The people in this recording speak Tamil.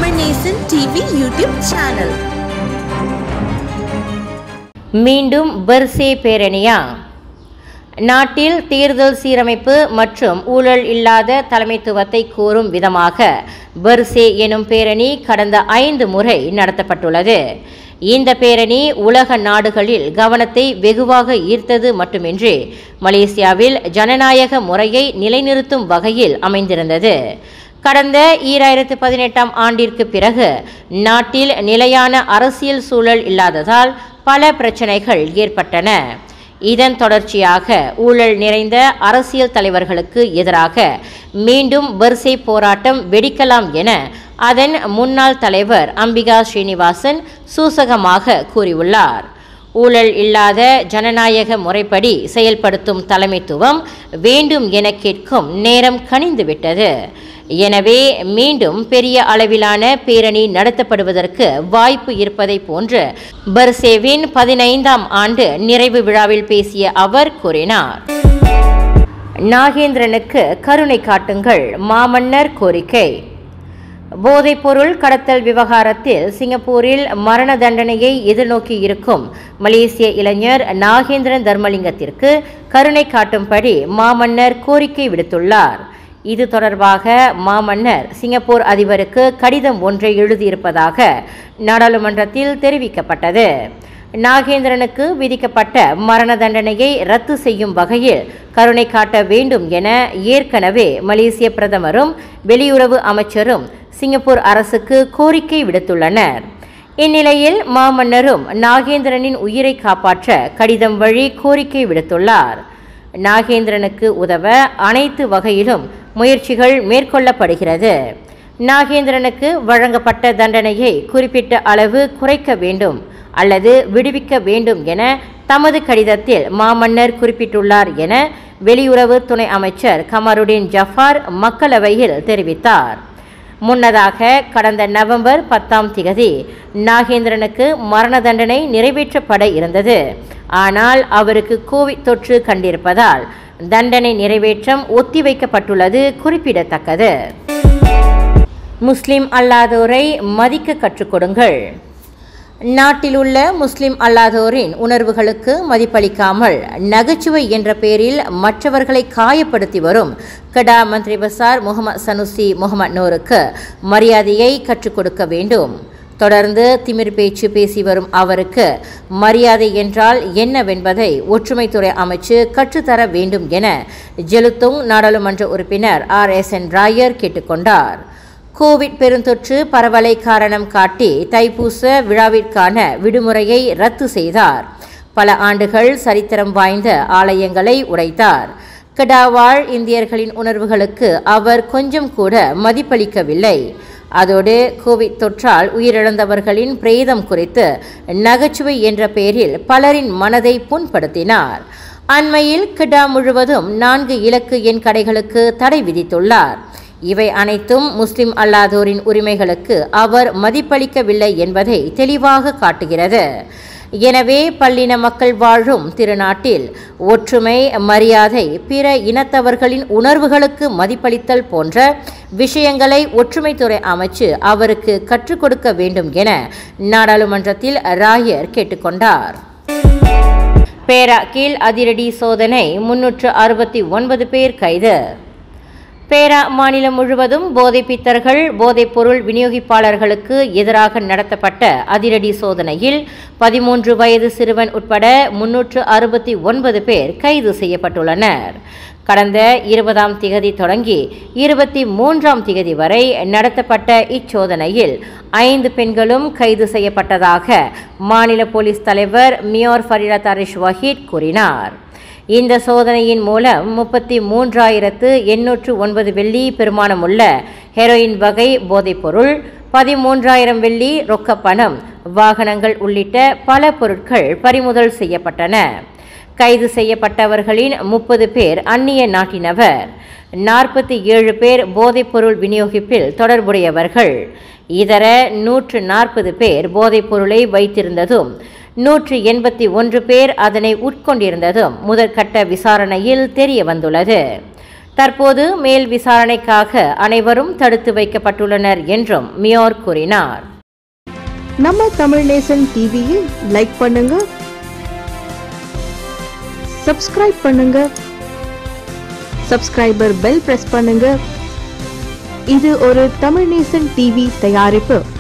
Tamil Nesan TV YouTube channel மீண்டும் பெர்சே பேரணியா நாட்டில் தேர்தல் சீரமைப்பு மற்றும் ஊழல் இல்லாத தலைமைத்துவத்தை கூறும் விதமாக பெர்சே எனும் பேரணி கடந்த ஐந்து முறை நடத்தப்பட்டுள்ளது இந்த பேரணி உலக நாடுகளில் கவனத்தை வெகுவாக ஈர்த்தது மட்டுமின்றி மலேசியாவில் ஜனநாயக முறையை நிலைநிறுத்தும் வகையில் அமைந்திருந்தது கடந்த ஈராயிரத்து பதினெட்டாம் ஆண்டிற்கு பிறகு நாட்டில் நிலையான அரசியல் சூழல் இல்லாததால் பல பிரச்சனைகள் ஏற்பட்டன இதன் தொடர்ச்சியாக ஊழல் நிறைந்த அரசியல் தலைவர்களுக்கு எதிராக மீண்டும் வரிசை போராட்டம் வெடிக்கலாம் என அதன் முன்னாள் தலைவர் அம்பிகா ஸ்ரீனிவாசன் சூசகமாக கூறியுள்ளார் ஊழல் இல்லாத ஜனநாயக முறைப்படி செயல்படுத்தும் தலைமைத்துவம் வேண்டும் என கேட்கும் நேரம் கனிந்துவிட்டது எனவே மீண்டும் பெரிய அளவிலான பேரணி நடத்தப்படுவதற்கு வாய்ப்பு இருப்பதை போன்று பர்சேவின் பதினைந்தாம் ஆண்டு நிறைவு விழாவில் பேசிய அவர் கூறினார் நாகேந்திரனுக்கு கருணை காட்டுங்கள் மாமன்னர் கோரிக்கை போதைப்பொருள் கடத்தல் விவகாரத்தில் சிங்கப்பூரில் மரண தண்டனையை எதிர்நோக்கி இருக்கும் மலேசிய இளைஞர் நாகேந்திரன் தர்மலிங்கத்திற்கு கருணை காட்டும்படி மாமன்னர் கோரிக்கை விடுத்துள்ளார் இது தொடர்பாக மாமன்னர் சிங்கப்பூர் அதிபருக்கு கடிதம் ஒன்றை எழுதியிருப்பதாக நாடாளுமன்றத்தில் தெரிவிக்கப்பட்டது நாகேந்திரனுக்கு விதிக்கப்பட்ட மரண தண்டனையை ரத்து செய்யும் வகையில் கருணை காட்ட வேண்டும் என ஏற்கனவே மலேசிய பிரதமரும் வெளியுறவு அமைச்சரும் சிங்கப்பூர் அரசுக்கு கோரிக்கை விடுத்துள்ளனர் இந்நிலையில் மாமன்னரும் நாகேந்திரனின் உயிரை காப்பாற்ற கடிதம் வழி கோரிக்கை விடுத்துள்ளார் நாகேந்திரனுக்கு உதவ அனைத்து வகையிலும் முயற்சிகள் மேற்கொள்ளப்படுகிறது நாகேந்திரனுக்கு வழங்கப்பட்ட தண்டனையை குறிப்பிட்ட அளவு குறைக்க வேண்டும் அல்லது விடுவிக்க வேண்டும் என தமது கடிதத்தில் மாமன்னர் குறிப்பிட்டுள்ளார் என வெளியுறவு துணை அமைச்சர் கமருடீன் ஜஃபார் மக்களவையில் தெரிவித்தார் முன்னதாக கடந்த நவம்பர் பத்தாம் திகதி நாகேந்திரனுக்கு மரண தண்டனை நிறைவேற்றப்பட இருந்தது ஆனால் அவருக்கு கோவிட் தொற்று கண்டிருப்பதால் தண்டனை நிறைவேற்றம் ஒத்திவைக்கப்பட்டுள்ளது குறிப்பிடத்தக்கது முஸ்லிம் அல்லாதோரை மதிக்க கற்றுக் கொடுங்கள் நாட்டிலுள்ள முஸ்லிம் அல்லாதோரின் உணர்வுகளுக்கு மதிப்பளிக்காமல் நகைச்சுவை என்ற பெயரில் மற்றவர்களை காயப்படுத்தி வரும் கடா மந்திரி பசார் முகமது சனுசி முகமது நூருக்கு மரியாதையை கற்றுக் கொடுக்க வேண்டும் தொடர்ந்து திமிர் பேச்சு பேசி வரும் அவருக்கு மரியாதை என்றால் என்னவென்பதை ஒற்றுமைத்துறை அமைச்சு கற்றுத்தர வேண்டும் என ஜெலுத்துங் நாடாளுமன்ற உறுப்பினர் ஆர் எஸ் என் ராயர் கேட்டுக்கொண்டார் கோவிட் பெருந்தொற்று பரவலை காரணம் காட்டி தைப்பூச விழாவிற்கான விடுமுறையை ரத்து செய்தார் பல ஆண்டுகள் சரித்திரம் வாய்ந்த ஆலயங்களை உடைத்தார் கடாவாழ் இந்தியர்களின் உணர்வுகளுக்கு அவர் கொஞ்சம் கூட மதிப்பளிக்கவில்லை அதோடு கோவிட் தொற்றால் உயிரிழந்தவர்களின் பிரேதம் குறித்து நகைச்சுவை என்ற பெயரில் பலரின் மனதை புண்படுத்தினார் அண்மையில் கிடா முழுவதும் நான்கு இலக்கு எண் கடைகளுக்கு தடை விதித்துள்ளார் இவை அனைத்தும் முஸ்லிம் அல்லாதோரின் உரிமைகளுக்கு அவர் மதிப்பளிக்கவில்லை என்பதை தெளிவாக காட்டுகிறது எனவே பல்லின மக்கள் வாழும் திருநாட்டில் ஒற்றுமை மரியாதை பிற இனத்தவர்களின் உணர்வுகளுக்கு மதிப்பளித்தல் போன்ற விஷயங்களை ஒற்றுமைத்துறை அமைச்சு அவருக்கு கற்றுக் கொடுக்க வேண்டும் என நாடாளுமன்றத்தில் ராயர் கேட்டுக்கொண்டார் பேரா கீழ் அதிரடி சோதனை முன்னூற்று அறுபத்தி ஒன்பது பேர் கைது பேரா மாநிலம் முழுவதும் போதை பித்தர்கள் போதைப் பொருள் விநியோகிப்பாளர்களுக்கு எதிராக நடத்தப்பட்ட அதிரடி சோதனையில் பதிமூன்று வயது சிறுவன் உட்பட முன்னூற்று அறுபத்தி ஒன்பது பேர் கைது செய்யப்பட்டுள்ளனர் கடந்த இருபதாம் திகதி தொடங்கி இருபத்தி மூன்றாம் திகதி வரை நடத்தப்பட்ட இச்சோதனையில் ஐந்து பெண்களும் கைது செய்யப்பட்டதாக மாநில போலீஸ் தலைவர் மியோர் ஃபரிடா தாரிஷ் வஹீத் கூறினார் இந்த சோதனையின் மூலம் முப்பத்தி மூன்றாயிரத்து எண்ணூற்று ஒன்பது வெள்ளி பெருமானமுள்ள ஹெரோயின் வகை போதைப்பொருள் பதிமூன்றாயிரம் வெள்ளி ரொக்கப்பணம் வாகனங்கள் உள்ளிட்ட பல பொருட்கள் பறிமுதல் செய்யப்பட்டன கைது செய்யப்பட்டவர்களின் முப்பது பேர் அந்நிய நாட்டினவர் நாற்பத்தி ஏழு பேர் போதைப்பொருள் விநியோகிப்பில் தொடர்புடையவர்கள் இதர நூற்று நாற்பது பேர் போதைப்பொருளை வைத்திருந்ததும் நூற்று எண்பத்தி ஒன்று பேர் அதனை உட்கொண்டிருந்ததும் முதற்கட்ட விசாரணையில் தெரிய வந்துள்ளது தற்போது மேல் விசாரணைக்காக அனைவரும் தடுத்து வைக்கப்பட்டுள்ளனர் என்றும் மியோர் கூறினார் நம்ம தமிழ் நேசன் டிவியில் லைக் பண்ணுங்க சப்ஸ்கிரைப் பண்ணுங்க சப்ஸ்கிரைபர் பெல் பிரஸ் பண்ணுங்க இது ஒரு தமிழ் நேசன் டிவி தயாரிப்பு